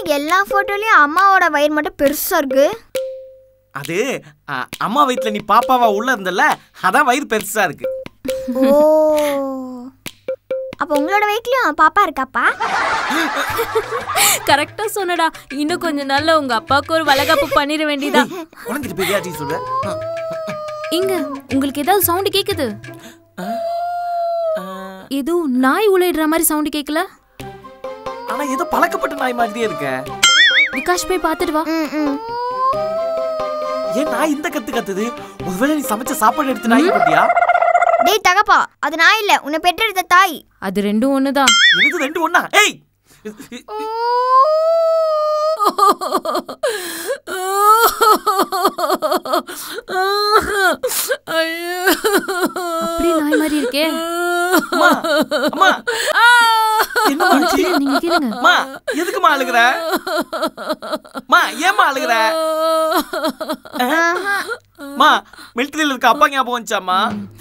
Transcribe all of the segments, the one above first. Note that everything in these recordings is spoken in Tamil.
ஏன் எல்லா போட்டோலயும் அம்மாவோட வயிறு மட்டும் பெருசா இருக்கு அது அ, அம்மா வயித்துல நீ பாப்பாவா உள்ள இருந்தல அதான் வயிறு பெருசா இருக்கு ஓ அப்ப உங்களோட வயிற்றுலயும் பாப்பா இருக்காப்பா கரெக்டா சொன்னடா இன்னும் கொஞ்ச நாள்ல உங்க அப்பாவுக்கு ஒரு வளகாப்பு பண்ணிட வேண்டியதா உனக்கு பெரிய ஆட்சி சொல்ற அ, இங்க உங்களுக்கு ஏதாவது சவுண்ட் கேக்குது அ, ஏதோ நாய் உழையிடுற மாதிரி சவுண்ட் கேக்கல ஆனா ஏதோ பழக்கப்பட்ட நாய் மாதிரியே இருக்க விகாஷ் போய் பார்த்துட்டு வா ம் ம் ஏன் நாய் இந்த கத்து கத்துது ஒருவேளை நீ சமைச்ச சாப்பாடு எடுத்து நாய் போட்டியா டேய் தகப்பா அது நான் இல்ல உன்னை பெற்றெடுத்த தாய் அது ரெண்டும் ஒண்ணுதான் எனக்கு ரெண்டு ஒண்ணா ஏய் அப்படியே நாய் மாதிரி இருக்கே அம்மா அம்மா என்ன ஆச்சு? நீங்க கேளுங்க அம்மா எதுக்குமா அழுகுற அம்மா ஏம்மா அழுகுற அம்மா மிலிட்டரியில இருக்க அப்பா ஞாபகம் வந்துச்சாம்மா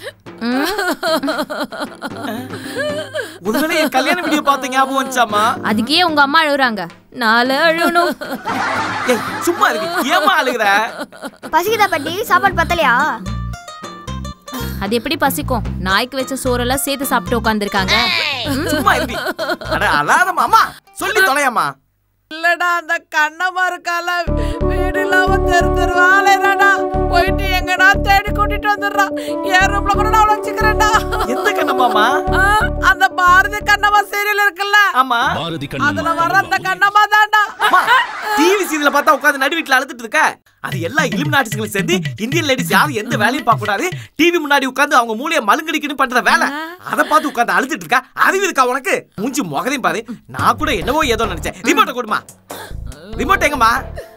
ஒருவேளை என் கல்யாண வீடியோ பார்த்த ஞாபகம் வந்துச்சாம்மா அதுக்கே உங்க அம்மா அழுகுறாங்க நாளை அழுகணும் ஏய் சும்மா இருக்கு ஏம்மா அழுகுற பசிக்குதா பாட்டி சாப்பாடு பத்தலையா அது எப்படி பசிக்கும் நாய்க்கு வச்ச சோறெல்லாம் சேர்த்து சாப்பிட்டு உட்காந்துருக்காங்க சும்மா இருக்கு அட அலாரம் அம்மா சொல்லி தொலையாம்மா இல்லடா அந்த கண்ணம்மா இருக்கால வீடு இல்லாம தெரு தெரு ஆலையறாடா போயிட்டு எங்கடா தேடி கூட்டிட்டு வந்துடுறான் என் ரூம்ல கூட நான் வச்சுக்கிறேன்டா எந்த கண்ணம்மாமா அந்த பாரதி கண்ணம்மா சீரியல் இருக்குல்ல ஆமா பாரதி அதுல கண்ணம்மா வர அந்த கண்ணம்மா தான்டா அம்மா டிவி சீரியல பார்த்தா உட்கார்ந்து நடு வீட்டுல அழுதுட்டு இருக்க அது எல்லா இலுமினாட்டிஸ்களும் சேர்ந்து இந்தியன் லேடிஸ் யாரும் எந்த வேலையும் பார்க்க கூடாது டிவி முன்னாடி உட்கார்ந்து அவங்க மூளைய மலுங்கடிக்கணும் பண்ற வேலை அதை பார்த்து உட்கார்ந்து அழுதுட்டு இருக்கா அறிவு இருக்கா உனக்கு மூஞ்சி முகதையும் பாரு நான் கூட என்னவோ ஏதோ நினைச்சேன் ரிமோட்டை கொடுமா ரிமோட் எங்கம்மா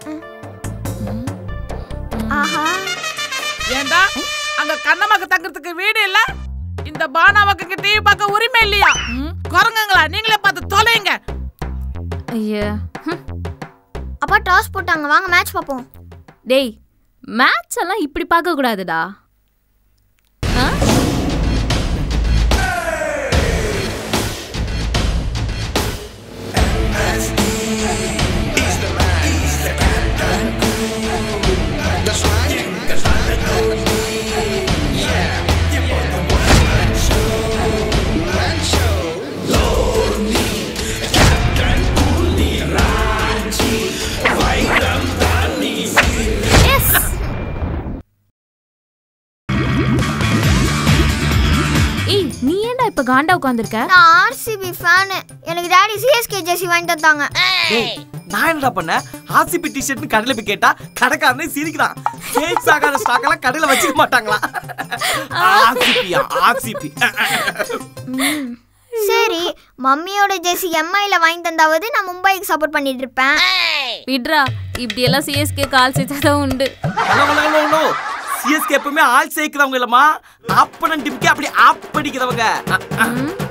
ஆஹா ஏண்டா அங்க கண்ணம்மாக்கு தங்கறதுக்கு வீடு இல்ல இந்த பானாவுக்கு டிவி பார்க்க உரிமை இல்லையா குரங்குங்களா நீங்களே பார்த்து தொலைங்க ஐயா ஹம். அப்பா டாஸ் போட்டாங்க வாங்க மேட்ச் பார்ப்போம் டேய் மேட்ச் எல்லாம் இப்படி பார்க்க கூடாதுடா ஆ? ஏய் நீ ஏன்டா இப்ப காண்டா உட்காந்துருக்க நான் ஆர்சிபி ஃபேனு எனக்கு டாடி சிஎஸ்கே ஜெர்சி வாங்கி தந்தாங்க டேய், நான் என்னடா பண்ண ஆர்சிபி டிஷர்ட்னு கடையில போய் கேட்டா கடைக்காரனே சிரிக்கிறான் சேல்ஸ் ஆகாத ஸ்டாக் எல்லாம் கடையில வச்சுக்க மாட்டாங்களா ஆர்சிபியா ஆர்சிபி சரி மம்மியோட ஜெர்சி எம்ஐல வாங்கி தந்தாவது நான் மும்பைக்கு சப்போர்ட் பண்ணிட்டு இருப்பேன் விட்ரா இப்படி எல்லாம் சிஎஸ்கே கால் சேர்த்தாதான் உண்டு hello hello hello hello CSK எப்பவுமே ஆள் சேர்க்கிறவங்க இல்லம்மா அப்பனன் டீமுக்கு அப்படி ஆப்படிக்கிறவங்க அ, அ.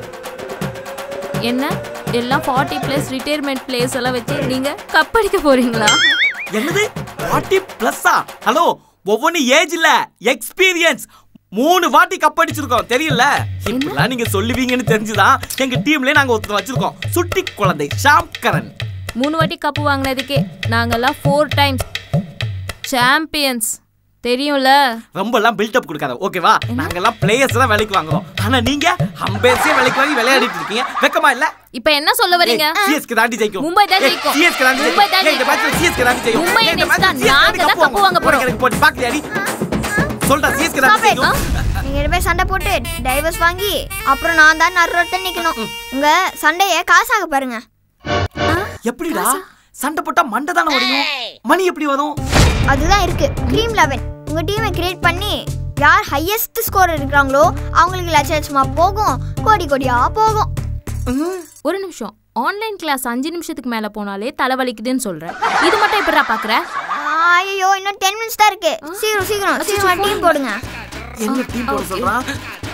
என்ன எல்லாம் ஃபார்ட்டி பிளஸ் ரிட்டையர்மெண்ட் பிளேஸ் எல்லாம் வச்சு நீங்க கப் அடிக்க போறீங்களா என்னது ஃபார்ட்டி பிளஸ்ஸா ஹலோ ஒவ்வொன்னு ஏஜ் இல்ல எக்ஸ்பீரியன்ஸ் மூணு வாட்டி கப் அடிச்சிருக்கோம் தெரியல இப்படிலாம் நீங்க சொல்லுவீங்கன்னு தெரிஞ்சுதான் எங்க டீம்ல நாங்க ஒருத்தர் வச்சிருக்கோம் சுட்டி குழந்தை ஷாம் கரன் மூணு வாட்டி கப்பு வாங்கினதுக்கே நாங்கெல்லாம் ஃபோர் டைம்ஸ் சாம்பியன்ஸ் தெரியும்ல ரொம்ப எல்லாம் பில்டப் கொடுக்காத ஓகேவா நாங்கெல்லாம் பிளேயர்ஸ் தான் வேலைக்கு வாங்குறோம் ஆனா நீங்க அம்பேர்ஸே வேலைக்கு வாங்கி விளையாடிட்டு இருக்கீங்க வெக்கமா இல்ல இப்போ என்ன சொல்ல வரீங்க சிஎஸ்கே தாண்டி ஜெயிக்கும் மும்பை தான் ஜெயிக்கும். சிஎஸ்கே தாண்டி மும்பை தான் ஜெயிக்கும் இந்த மேட்ச்ல சிஎஸ்கே தாண்டி ஜெயிக்கும் மும்பை ஏய், இந்த next matchல தான். CSK நாங்க தான் கப்பு கப்பு வாங்க போறோம். எனக்கு போட்டு பாக்கலையாடி சொல்றா சிஎஸ்கே தாண்டி Stop it. ஜெயிக்கும் நீங்க ரெண்டு பேர் சண்டை போட்டு டைவர்ஸ் வாங்கி அப்புறம் நான் தான் நடுரோட்டம் நிக்கணும் உங்க சண்டைய காசாக பாருங்க எப்படிடா சண்டை போட்டா மண்டை தானே உடையும் மணி எப்படி வரும் அதுதான் இருக்கு ட்ரீம் லெவன் உங்க டீமை கிரியேட் பண்ணி யார் ஹையஸ்ட் ஸ்கோர் இருக்கிறாங்களோ அவங்களுக்கு லட்ச லட்சமா போகும் கோடி கோடியா போகும் ஒரு நிமிஷம் ஆன்லைன் கிளாஸ் அஞ்சு நிமிஷத்துக்கு மேல போனாலே தலைவலிக்குதுன்னு சொல்றேன் இது மட்டும் எப்படிடா பாக்குற ஐயோ இன்னும் டென் மினிட்ஸ் தான் இருக்கு சீக்கிரம் சீக்கிரம் சீக்கிரம் டீம் போடுங்க என்ன டீம் போட சொல்றான்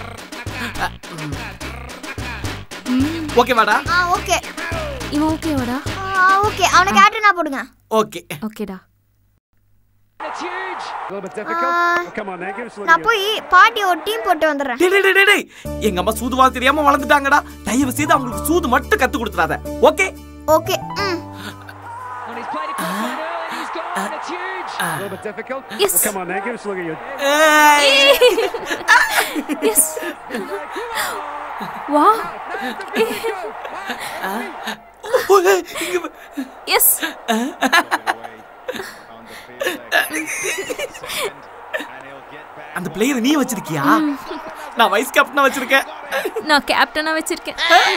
ஓகே வாடா ஆ ஓகே இவன் ஓகேவாடா ஆ ஓகே அவனை கேப்டனா போடுங்க ஓகே ஓகேடா ஆ, நான் போய் பாட்டி ஒரு டீம் போட்டு வந்துடுறேன் டேய் டேய், டேய் டேய் எங்க அம்மா சூதுவா தெரியாம வளர்ந்துட்டாங்கடா தயவு செய்து அவங்களுக்கு சூது மட்டும் கத்து கொடுத்துறாத okay okay hmm huge. A little bit difficult. Yes. Well, come on then, give us a look at you. ஏய், எஸ் வா ஓய், இங்க வா. எஸ் அந்த பிளேயரை நீ வச்சிருக்கியா நான் வைஸ் கேப்டனா வச்சிருக்கேன் நான் கேப்டனா வச்சிருக்கேன்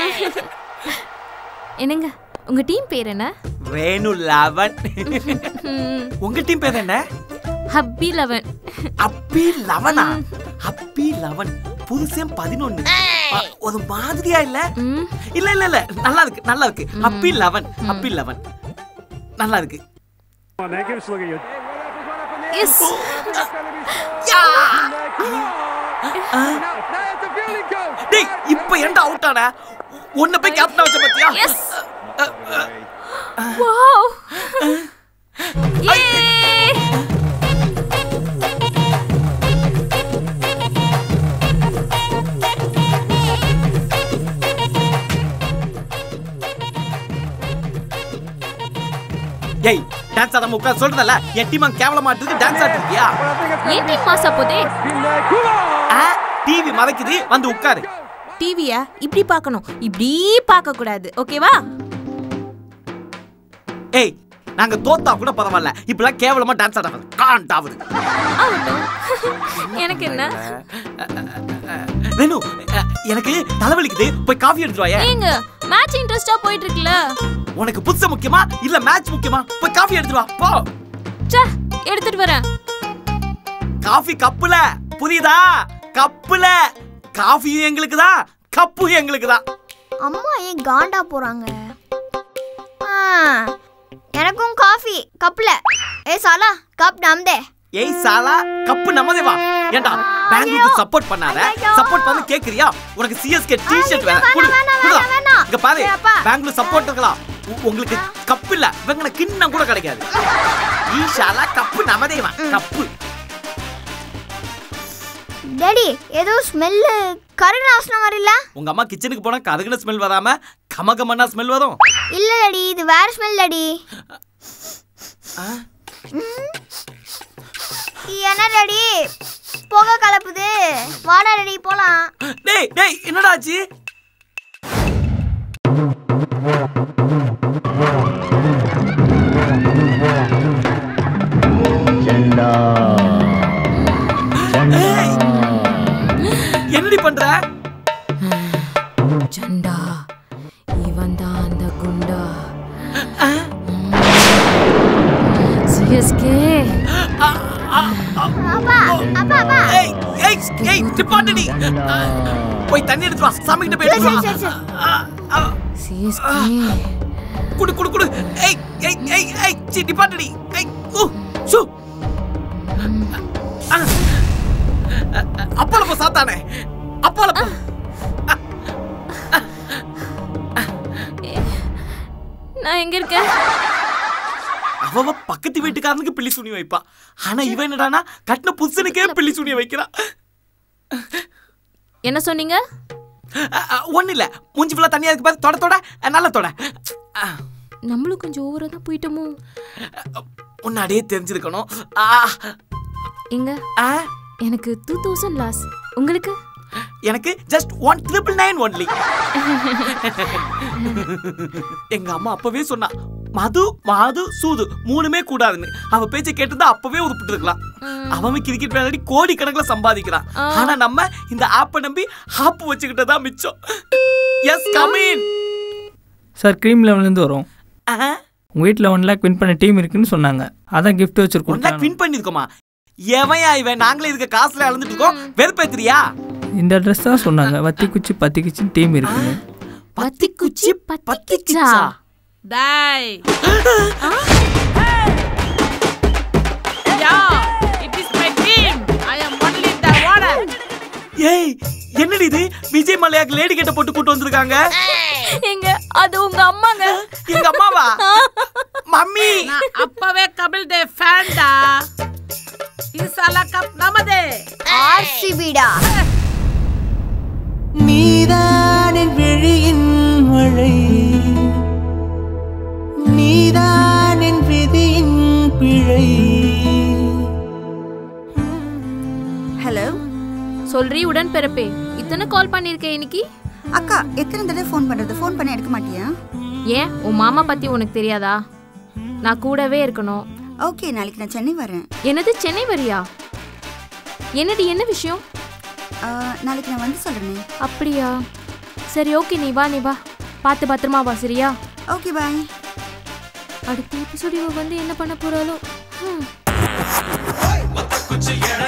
என்னங்க உங்க டீம் பேர் என்ன வேணு லெவன் உங்க டீம் பேர் என்ன ஹப்பி லெவன் அப்பி லெவனா அப்பி லெவன் புதுசேம் பதினொன்னு அ, ஒரு மாதிரியா இல்ல ம் இல்ல இல்ல இல்ல நல்லா இருக்கு நல்லா இருக்கு அப்பி லெவன் அப்பி லெவன் நல்லா இருக்கு Come on then, give us a look at you. Yes டேய் இப்ப ஏன்டா அவுட் ஆன உன்னை போய் கேப்டனா வச்ச பாத்தியா எஸ் வாவ் ஏ ஏய் டான்ஸ் ஆடாம உட்கார் சொல்றதல்ல என் டீம் கேவலமா ஆட்டுறதுக்கு டான்ஸ் ஆட்டிருக்கியா ஏன் டீம் மாசா போதே டிவி மறைக்குது வந்து உட்காரு டிவியா இப்படி பார்க்கணும் இப்படி பார்க்க கூடாது ஓகேவா ஏய் நாங்க தோத்தா கூட பரவாயில்ல இப்பெல்லாம் கேவலமா டான்ஸ் ஆடாது காண்டாவது ஆகட்டும் எனக்கு என்ன வேணு அஹ், எனக்கு தலைவலிக்குது போய் காஃபி எடுத்துட்டு வாயே ஏங்க மேட்ச் இன்ட்ரெஸ்டா போயிட்டு இருக்குல்ல உனக்கு புதுசு முக்கியமா இல்ல மேட்ச் முக்கியமா போய் காஃபி எடுத்துட்டு வா போ ச்சே எடுத்துட்டு வரேன் காஃபி கப்புல புரியுதா கப்புல காஃபியும் எங்களுக்கு தான் கப்பும் எங்களுக்கு தான் அம்மா ஏன் காண்டா போறாங்க ஆ, எனக்கும் காஃபி கப்ல ஏ சாலா கப் நம்தே ஏய் சாலா கப்பு நம்மதே வா ஏண்டா பெங்களூருக்கு சப்போர்ட் பண்ணாத ஐயோ. சப்போர்ட் பண்ணி கேக்குறியா உனக்கு சிஎஸ்கே டி-ஷர்ட் வேற வேணாம், குடு வேணாம், குடுடா. வேணாம், வேணாம். இங்க பாரு ஏய், அப்பா. பெங்களூர் சப்போர்ட் இருக்கலாம் உ- உங்களுக்கு கப்பு இல்ல வெங்கன கிண்ணம் கூட கிடைக்காது ஈ ஷாலா கப்பு நம்மதே வா கப்பு டேடி ஏதோ ஸ்மெல்லு கருகு நாசன மாதிரி இல்ல உங்க அம்மா கிச்சனுக்கு போனா கருகுன ஸ்மெல் வராம கமகமன்னா ஸ்மெல் வரும் இல்ல டாடி இது வேற ஸ்மெல் டாடி ஆ? என்ன டாடி புகை கலப்புது வாடா டாடி போலாம் டேய் டேய் என்னடா ஆச்சு ஏய், என்னடி பண்ற சண்டா இவன் தான் அந்த குண்டா சிஎஸ்கே அப்பா அப்பா அப்பா ஏய் ஏய் ஏய் நிப்பாட்டுடி ஆ, போய் தண்ணி எடுத்து வா சாமி கிட்ட போய் எடுத்து சரி, சரி, வா சரி. ஆ, ஆ, சிஎஸ்கே குடு குடு குடு ஏய் ஏய் ஏய் ஏய் சி நிப்பாட்டுடி ஏய் ஊ சு ஆ. அப்பால போ சாத்தானே அப்பால போ நான் எங்க இருக்கேன் அவ அவ பக்கத்து வீட்டுக்காரனுக்கு பிள்ளி சுனி வைப்பா ஆனா இவன் என்னடானா கட்டின புருஷனுக்கே பிள்ளி சுனி வைக்கிறான் என்ன சொன்னீங்க ஒண்ணு இல்ல மூஞ்சி ஃபுல்லா தண்ணியா இருக்கு பாரு தொட தொட அஹ், நல்ல தொட அஹ், நம்மளும் கொஞ்சம் ஓவரா தான் போயிட்டோமோ முன்னாடியே தெரிஞ்சிருக்கணும் ஆ, எங்க ஆ, எனக்கு டூ தௌசண்ட் லாஸ் உங்களுக்கு எனக்கு just one triple nine only எங்க அம்மா அப்பவே சொன்னா மது மாது சூது மூணுமே கூடாதுன்னு அவ பேச்சை கேட்டிருந்தா அப்பவே உருப்பிட்டு இருக்கலாம் அவன் கிரிக்கெட் விளையாடி கோடி கணக்குல சம்பாதிக்கிறான் ஆனா நம்ம இந்த ஆப்பை நம்பி ஆப்பு வச்சுக்கிட்டதா மிச்சம் எஸ் கமின் சார் க்ரீம் லெவன்லேருந்து வரோம் உங்கள் வீட்டில் ஒன் லேக் வின் பண்ண டீம் இருக்குன்னு சொன்னாங்க அதான் gift வச்சு ஒன் லேக் கொடுத்தாங்க வின் பண்ணிருக்கோமா எவன் இவன் நாங்களே இதுக்கு காசுல இழந்துட்டு இருக்கோம் வெறுப்பேத்துறியா இந்த அட்ரஸ் தான் சொன்னாங்க வத்தி குச்சி பத்தி குச்சின்னு டீம் இருக்குன்னு பத்தி குச்சி பத்தி பத்திக்கிச்சா? Kichcha Die. Yeah, it is my team. I am only the owner. ஏய் என்னடி இது விஜய் மலையாக்கு லேடி கிட்ட போட்டு கூட்டு வந்திருக்காங்க எங்க அது உங்க அம்மாங்க எங்க அம்மாவா மம்மி நான் அப்பவே கபில் தேவ் ஃபேன் டா ಈ ಸಲ ಕಪ್ ನಮ್ಮದೇ ஆர்சிபிடா நீதான் என் விழியின் மழை நீதான் என் விதியின் பிழை சொல்றி உடன்பிறப்பே இத்தனை கால் பண்ணிருக்கேன் இன்னைக்கு அக்கா எத்தனை தடவை ஃபோன் பண்றது ஃபோன் பண்ண எடுக்க மாட்டியா ஏன் உன் மாமா பத்தி உனக்கு தெரியாதா நான் கூடவே இருக்கணும் ஓகே நாளைக்கு நான் சென்னை வரேன் என்னது சென்னை வரியா என்னடி என்ன விஷயம் ஆ, நாளைக்கு நான் வந்து சொல்றேனே அப்படியா சரி ஓகே நீ வா நீ வா பார்த்து பத்திரமா வா சரியா ஓகே பாய் அடுத்த எபிசோட் இவ வந்து என்ன பண்ண போறாளோ ஹம்.